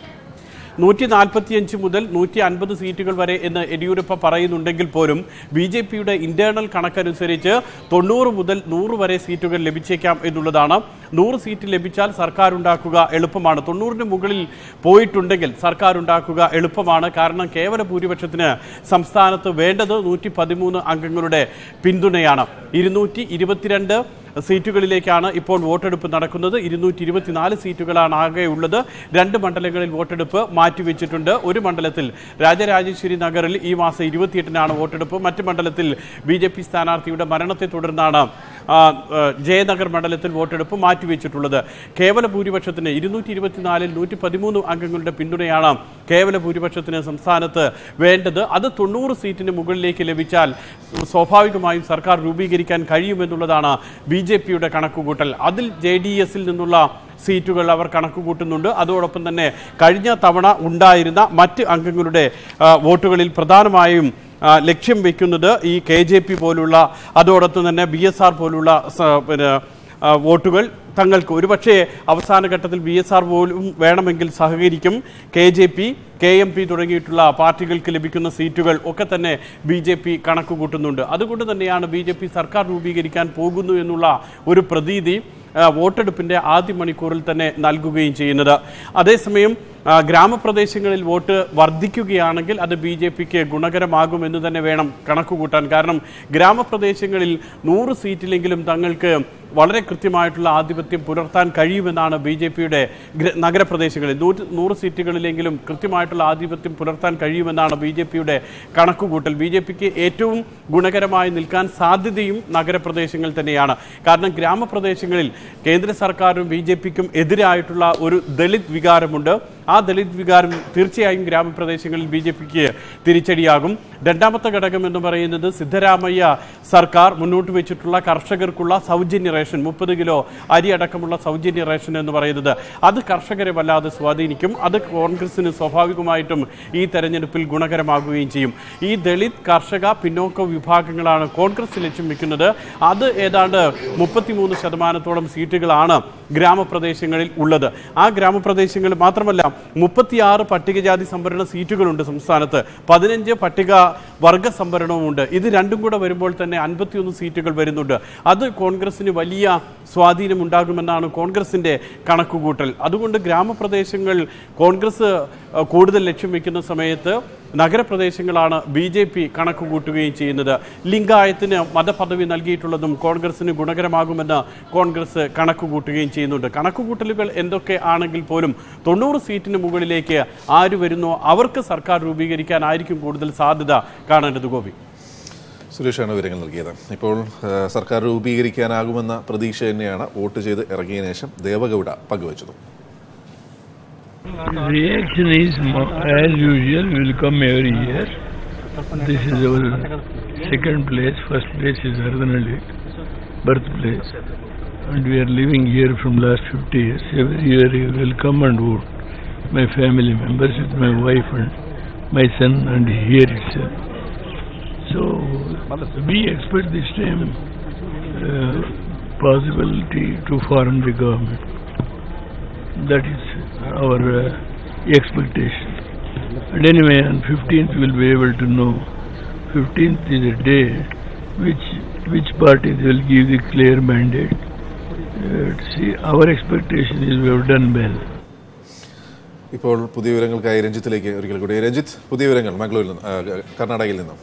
[SPEAKER 2] നൂറ്റി നാൽപ്പത്തിയഞ്ച് മുതൽ നൂറ്റി അൻപത് സീറ്റുകൾ വരെ എന്ന് യെദ്യൂരപ്പ പറയുന്നുണ്ടെങ്കിൽ പോലും ബി ജെ പിയുടെ ഇന്റേണൽ കണക്കനുസരിച്ച് തൊണ്ണൂറ് മുതൽ നൂറ് വരെ സീറ്റുകൾ ലഭിച്ചേക്കാം എന്നുള്ളതാണ് നൂറ് സീറ്റ് ലഭിച്ചാൽ സർക്കാർ ഉണ്ടാക്കുക എളുപ്പമാണ് തൊണ്ണൂറിന് മുകളിൽ പോയിട്ടുണ്ടെങ്കിൽ സർക്കാർ ഉണ്ടാക്കുക എളുപ്പമാണ് കാരണം കേവല ഭൂരിപക്ഷത്തിന് സംസ്ഥാനത്ത് വേണ്ടത് നൂറ്റി പതിമൂന്ന് അംഗങ്ങളുടെ പിന്തുണയാണ് ഇരുന്നൂറ്റി ഇരുപത്തിരണ്ട് സീറ്റുകളിലേക്കാണ് ഇപ്പോൾ വോട്ടെടുപ്പ് നടക്കുന്നത് ഇരുന്നൂറ്റി ഇരുപത്തിനാല് സീറ്റുകളാണ് ആകെ ഉള്ളത് രണ്ട് മണ്ഡലങ്ങളിൽ വോട്ടെടുപ്പ് മാറ്റിവെച്ചിട്ടുണ്ട് ഒരു മണ്ഡലത്തിൽ രാജരാജേശ്വരി നഗറിൽ ഈ മാസം ഇരുപത്തിയെട്ടിനാണ് വോട്ടെടുപ്പ് മറ്റ് മണ്ഡലത്തിൽ ബി ജെ പി സ്ഥാനാർത്ഥിയുടെ മരണത്തെ തുടർന്നാണ് ആ, ആ, ജയനഗർ മണ്ഡലത്തിൽ വോട്ടെടുപ്പ് മാറ്റിവെച്ചിട്ടുള്ളത് കേവല ഭൂരിപക്ഷത്തിന് ഇരുന്നൂറ്റി ഇരുപത്തിനാലിൽ നൂറ്റി പതിമൂന്ന് അംഗങ്ങളുടെ പിന്തുണയാണ് കേവല ഭൂരിപക്ഷത്തിന് സംസ്ഥാനത്ത് വേണ്ടത് അത് തൊണ്ണൂറ് സീറ്റിന് മുകളിലേക്ക് ലഭിച്ചാൽ സ്വാഭാവികമായും സർക്കാർ രൂപീകരിക്കാൻ കഴിയുമെന്നുള്ളതാണ് ബി ജെ പിയുടെ കണക്കുകൂട്ടൽ അതിൽ ജെ ഡി എസിൽ നിന്നുള്ള സീറ്റുകൾ അവർ കണക്കുകൂട്ടുന്നുണ്ട് അതോടൊപ്പം തന്നെ കഴിഞ്ഞ തവണ ഉണ്ടായിരുന്ന മറ്റ് അംഗങ്ങളുടെ ആ, വോട്ടുകളിൽ പ്രധാനമായും ആ, ലക്ഷ്യം വെക്കുന്നത് ഈ കെ ജെ പി പോലുള്ള അതോടൊപ്പം തന്നെ ബി എസ് ആർ പോലുള്ള സ- പിന്നെ ആ, വോട്ടുകൾ തങ്ങൾക്ക് ഒരുപക്ഷെ അവസാന ഘട്ടത്തിൽ ബി എസ് ആർ പോലും വേണമെങ്കിൽ സഹകരിക്കും K J P K M P തുടങ്ങിയിട്ടുള്ള പാർട്ടികൾക്ക് ലഭിക്കുന്ന സീറ്റുകൾ ഒക്കെ തന്നെ ബി ജെ പി കണക്ക് കൂട്ടുന്നുണ്ട് അതുകൊണ്ട് തന്നെയാണ് ബി ജെ പി സർക്കാർ രൂപീകരിക്കാൻ പോകുന്നു എന്നുള്ള ഒരു പ്രതീതി ആ, വോട്ടെടുപ്പിന്റെ ആദ്യ മണിക്കൂറിൽ തന്നെ നൽകുകയും ചെയ്യുന്നത് അതേസമയം ആ, ഗ്രാമപ്രദേശങ്ങളിൽ വോട്ട് വർദ്ധിക്കുകയാണെങ്കിൽ അത് ബി ജെ പിക്ക് ഗുണകരമാകുമെന്ന് തന്നെ വേണം കണക്കുകൂട്ടാൻ കാരണം ഗ്രാമപ്രദേശങ്ങളിൽ നൂറ് സീറ്റിലെങ്കിലും തങ്ങൾക്ക് വളരെ കൃത്യമായിട്ടുള്ള ആധിപത്യം പുലർത്താൻ കഴിയുമെന്നാണ് ബി ജെ പിയുടെ നഗരപ്രദേശങ്ങളിൽ നൂറ്റ് നൂറ് സീറ്റുകളിലെങ്കിലും കൃത്യമായിട്ടുള്ള ആധിപത്യം പുലർത്താൻ കഴിയുമെന്നാണ് ബി ജെ പിയുടെ കണക്കുകൂട്ടൽ ബി ജെ പിക്ക് ഏറ്റവും ഗുണകരമായി നിൽക്കാൻ സാധ്യതയും നഗരപ്രദേശങ്ങൾ തന്നെയാണ് കാരണം ഗ്രാമപ്രദേശങ്ങളിൽ കേന്ദ്ര സർക്കാരും ബി ജെ പിക്കും എതിരായിട്ടുള്ള ഒരു ദളിത് വികാരമുണ്ട് ആ ദളിത് വികാരം തീർച്ചയായും ഗ്രാമപ്രദേശങ്ങളിൽ ബി ജെ പിക്ക് തിരിച്ചടിയാകും രണ്ടാമത്തെ ഘടകം എന്ന് പറയുന്നത് സിദ്ധരാമയ്യ സർക്കാർ മുന്നോട്ട് വെച്ചിട്ടുള്ള കർഷകർക്കുള്ള സൗജന്യ റേഷൻ മുപ്പത് കിലോ അരി അടക്കമുള്ള സൗജന്യ റേഷൻ എന്ന് പറയുന്നത് അത് കർഷകരെ വല്ലാതെ സ്വാധീനിക്കും അത് കോൺഗ്രസിന് സ്വാഭാവികമായിട്ടും ഈ തെരഞ്ഞെടുപ്പിൽ ഗുണകരമാകുകയും ചെയ്യും ഈ ദളിത് കർഷക പിന്നോക്ക വിഭാഗങ്ങളാണ് കോൺഗ്രസ് ലക്ഷ്യം വെക്കുന്നത് അത് ഏതാണ്ട് മുപ്പത്തിമൂന്ന് ശതമാനത്തോളം സീറ്റുകളാണ് ഗ്രാമപ്രദേശങ്ങളിൽ ഉള്ളത് ആ ഗ്രാമപ്രദേശങ്ങളിൽ മാത്രമല്ല മുപ്പത്തിയാറ് പട്ടികജാതി സംവരണ സീറ്റുകളുണ്ട് സംസ്ഥാനത്ത് പതിനഞ്ച് പട്ടിക വർഗ സംവരണവുമുണ്ട് ഇത് രണ്ടും കൂടെ വരുമ്പോൾ തന്നെ അൻപത്തിയൊന്ന് സീറ്റുകൾ വരുന്നുണ്ട് അത് കോൺഗ്രസിന് വലിയ സ്വാധീനം ഉണ്ടാകുമെന്നാണ് കോൺഗ്രസിന്റെ കണക്കുകൂട്ടൽ അതുകൊണ്ട് ഗ്രാമപ്രദേശങ്ങൾ കോൺഗ്രസ് അഹ്, കൂടുതൽ ലക്ഷ്യം വെക്കുന്ന സമയത്ത് നഗരപ്രദേശങ്ങളാണ് ബി ജെ പി കണക്ക് കൂട്ടുകയും ചെയ്യുന്നത് ലിംഗായത്തിന് മതപദവി നൽകിയിട്ടുള്ളതും കോൺഗ്രസിന് ഗുണകരമാകുമെന്ന് കോൺഗ്രസ് കണക്ക് കൂട്ടുകയും ചെയ്യുന്നുണ്ട് കണക്കുകൂട്ടലുകൾ എന്തൊക്കെ ആണെങ്കിൽ പോലും തൊണ്ണൂറ് സീറ്റിന് മുകളിലേക്ക് ആര് വരുന്നോ അവർക്ക് സർക്കാർ രൂപീകരിക്കാനായിരിക്കും കൂടുതൽ സാധ്യത കാണേണ്ടത് ഗോപി
[SPEAKER 1] സുരേഷാണ് വിവരങ്ങൾ നൽകിയത് ഇപ്പോൾ ആ, സർക്കാർ രൂപീകരിക്കാനാകുമെന്ന പ്രതീക്ഷ തന്നെയാണ് വോട്ട് ചെയ്ത് ഇറങ്ങിയതിനു ശേഷം ദേവഗൌഡ പങ്കുവച്ചത്
[SPEAKER 9] Reaction is mo- as usual, we will come every year. This is our second place, first place is Ardhanalli, birthplace. And we are living here from last 50 years. Every year we will come and vote. My family members with my wife and my son and here itself. So we expect this time uh, possibility to form the government. That is our uh, expectation. And anyway, on 15th we'll be able to know. 15th is a day which which parties will give the clear mandate. Uh, see, our expectation is we have done well.
[SPEAKER 1] ഇപ്പോൾ പുതിയ വിവരങ്ങൾക്കായി രഞ്ജിത്തിലേക്ക് ഒരിക്കൽ കൂടി രഞ്ജിത്ത് പുതിയ വിവരങ്ങൾ മംഗളൂരിൽ നിന്ന് ആ, കർണാടകയിൽ നിന്നും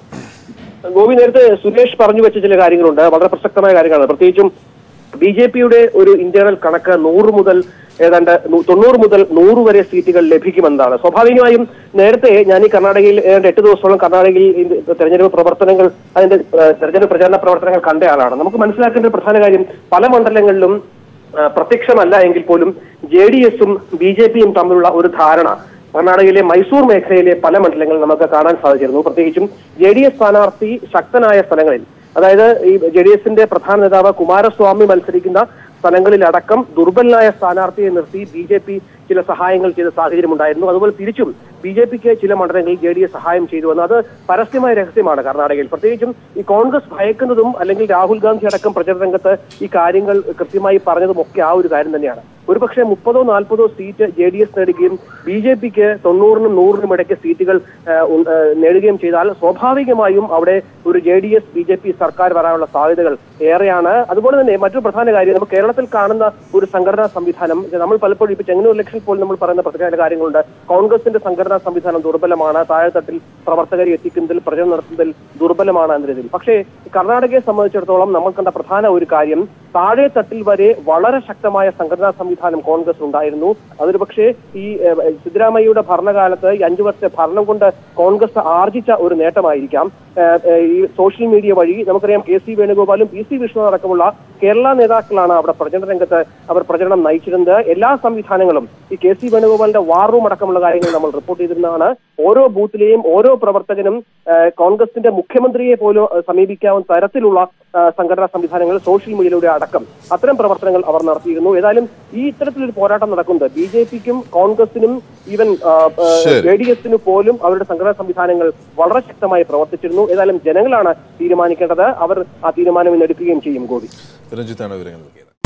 [SPEAKER 3] ഗോപി നേരത്തെ സുരേഷ് പറഞ്ഞു വെച്ച ചില കാര്യങ്ങളുണ്ട് വളരെ പ്രസക്തമായ കാര്യങ്ങളാണ് പ്രത്യേകിച്ചും ബി ജെ പിയുടെ ഒരു ഇന്റേണൽ കണക്ക് നൂറ് മുതൽ ഏതാണ്ട് നൂ- തൊണ്ണൂറ് മുതൽ നൂറ് വരെ സീറ്റുകൾ ലഭിക്കുമെന്നാണ് സ്വാഭാവികമായും നേരത്തെ ഞാൻ ഈ കർണാടകയിൽ ഏതാണ്ട് എട്ട് ദിവസത്തോളം കർണാടകയിൽ ഈ തെരഞ്ഞെടുപ്പ് പ്രവർത്തനങ്ങൾ അതിന്റെ ഏഹ്, തെരഞ്ഞെടുപ്പ് പ്രചാരണ പ്രവർത്തനങ്ങൾ കണ്ട ആളാണ് നമുക്ക് മനസ്സിലാക്കേണ്ട ഒരു പ്രധാന കാര്യം പല മണ്ഡലങ്ങളിലും ആ, പ്രത്യക്ഷമല്ല എങ്കിൽ പോലും ജെ ഡി എസും ബി ജെ പിയും തമ്മിലുള്ള ഒരു ധാരണ കർണാടകയിലെ മൈസൂർ മേഖലയിലെ പല മണ്ഡലങ്ങളിൽ നമുക്ക് കാണാൻ സാധിച്ചിരുന്നു പ്രത്യേകിച്ചും ജെ ഡി എസ് സ്ഥാനാർത്ഥി ശക്തനായ സ്ഥലങ്ങളിൽ അതായത് ഈ ജെ ഡി എസിന്റെ പ്രധാന നേതാവ് കുമാരസ്വാമി മത്സരിക്കുന്ന സ്ഥലങ്ങളിലടക്കം ദുർബലനായ സ്ഥാനാർത്ഥിയെ നിർത്തി ബി ജെ പി ചില സഹായങ്ങൾ ചെയ്ത സാഹചര്യമുണ്ടായിരുന്നു അതുപോലെ തിരിച്ചും ബി ജെ പിക്ക് ചില മണ്ഡലങ്ങളിൽ ജെ ഡി എസ് സഹായം ചെയ്തു വന്നു അത് പരസ്യമായ രഹസ്യമാണ് കർണാടകയിൽ പ്രത്യേകിച്ചും ഈ കോൺഗ്രസ് ഭയക്കുന്നതും അല്ലെങ്കിൽ രാഹുൽ ഗാന്ധി അടക്കം പ്രചരണ രംഗത്ത് ഈ കാര്യങ്ങൾ കൃത്യമായി പറഞ്ഞതും ഒക്കെ ആ ഒരു കാര്യം തന്നെയാണ് ഒരുപക്ഷെ മുപ്പതോ നാൽപ്പതോ സീറ്റ് ജെ ഡി എസ് നേടുകയും ബി ജെ പിക്ക് തൊണ്ണൂറിനും നൂറിനും ഇടയ്ക്ക് സീറ്റുകൾ ആ, ഉൺ- ആ, നേടുകയും ചെയ്താൽ സ്വാഭാവികമായും അവിടെ ഒരു J D S B J P സർക്കാർ വരാനുള്ള സാധ്യതകൾ ഏറെയാണ് അതുപോലെ തന്നെ മറ്റൊരു പ്രധാന കാര്യം നമ്മൾ കേരളത്തിൽ കാണുന്ന ഒരു സംഘടനാ സംവിധാനം ഇത് നമ്മൾ പലപ്പോഴും ഇപ്പൊ ചെങ്ങന്നൂർ ഇലക്ഷൻ പോലും നമ്മൾ പറയുന്ന പ്രധാന കാര്യങ്ങളുണ്ട് കോൺഗ്രസിന്റെ സംഘടനാ സംവിധാനം ദുർബലമാണ് താഴെത്തട്ടിൽ പ്രവർത്തകരെ എത്തിക്കുന്നതിൽ പ്രചരണം നടത്തുന്നതിൽ ദുർബലമാണ് എന്ന രീതിയിൽ പക്ഷേ കർണാടകയെ സംബന്ധിച്ചിടത്തോളം നമ്മൾ കണ്ട പ്രധാന ഒരു കാര്യം താഴെ തട്ടിൽ വരെ വളരെ ശക്തമായ സംഘടനാ സംവിധാനം കോൺഗ്രസ് ഉണ്ടായിരുന്നു അതൊരു പക്ഷേ ഈ ഏഹ്, സിദ്ധരാമയ്യയുടെ ഭരണകാലത്ത് ഈ അഞ്ചു വർഷത്തെ ഭരണം കൊണ്ട് കോൺഗ്രസ് ആർജിച്ച ഒരു നേട്ടമായിരിക്കാം ഏഹ്, ഏഹ്, ഈ സോഷ്യൽ മീഡിയ വഴി നമുക്കറിയാം കെ സി വേണുഗോപാലും പി സി വിഷ്ണു അടക്കമുള്ള കേരള നേതാക്കളാണ് അവിടെ പ്രചരണ രംഗത്ത് അവർ പ്രചരണം നയിച്ചിരുന്നത് എല്ലാ സംവിധാനങ്ങളും ഈ കെ സി വേണുഗോപാലിന്റെ വാർ റൂം അടക്കമുള്ള കാര്യങ്ങൾ നമ്മൾ റിപ്പോർട്ട് ചെയ്തിരുന്നതാണ് ഓരോ ബൂത്തിലെയും ഓരോ പ്രവർത്തകനും ഏഹ്, കോൺഗ്രസിന്റെ മുഖ്യമന്ത്രിയെ പോലും ഏഹ്, സമീപിക്കാവുന്ന തരത്തിലുള്ള ഏഹ്, സംഘടനാ സംവിധാനങ്ങൾ സോഷ്യൽ മീഡിയയിലൂടെ അടക്കം അത്തരം പ്രവർത്തനങ്ങൾ അവർ നടത്തിയിരുന്നു ഏതായാലും ഈ ഇത്തരത്തിലൊരു പോരാട്ടം നടക്കുന്നത് ബി ജെ പിക്കും കോൺഗ്രസിനും ഈവൻ
[SPEAKER 1] ശരി.
[SPEAKER 3] ജെ ഡി എസിന് പോലും അവരുടെ സംഘടനാ സംവിധാനങ്ങൾ വളരെ ശക്തമായി പ്രവർത്തിച്ചിരുന്നു ഏതായാലും ജനങ്ങളാണ് തീരുമാനിക്കേണ്ടത് അവർ ആ തീരുമാനം ഇന്ന് എടുക്കുകയും ചെയ്യും ഗോപി
[SPEAKER 1] രഞ്ജിത്താണ് വിവരങ്ങൾ നൽകിയത്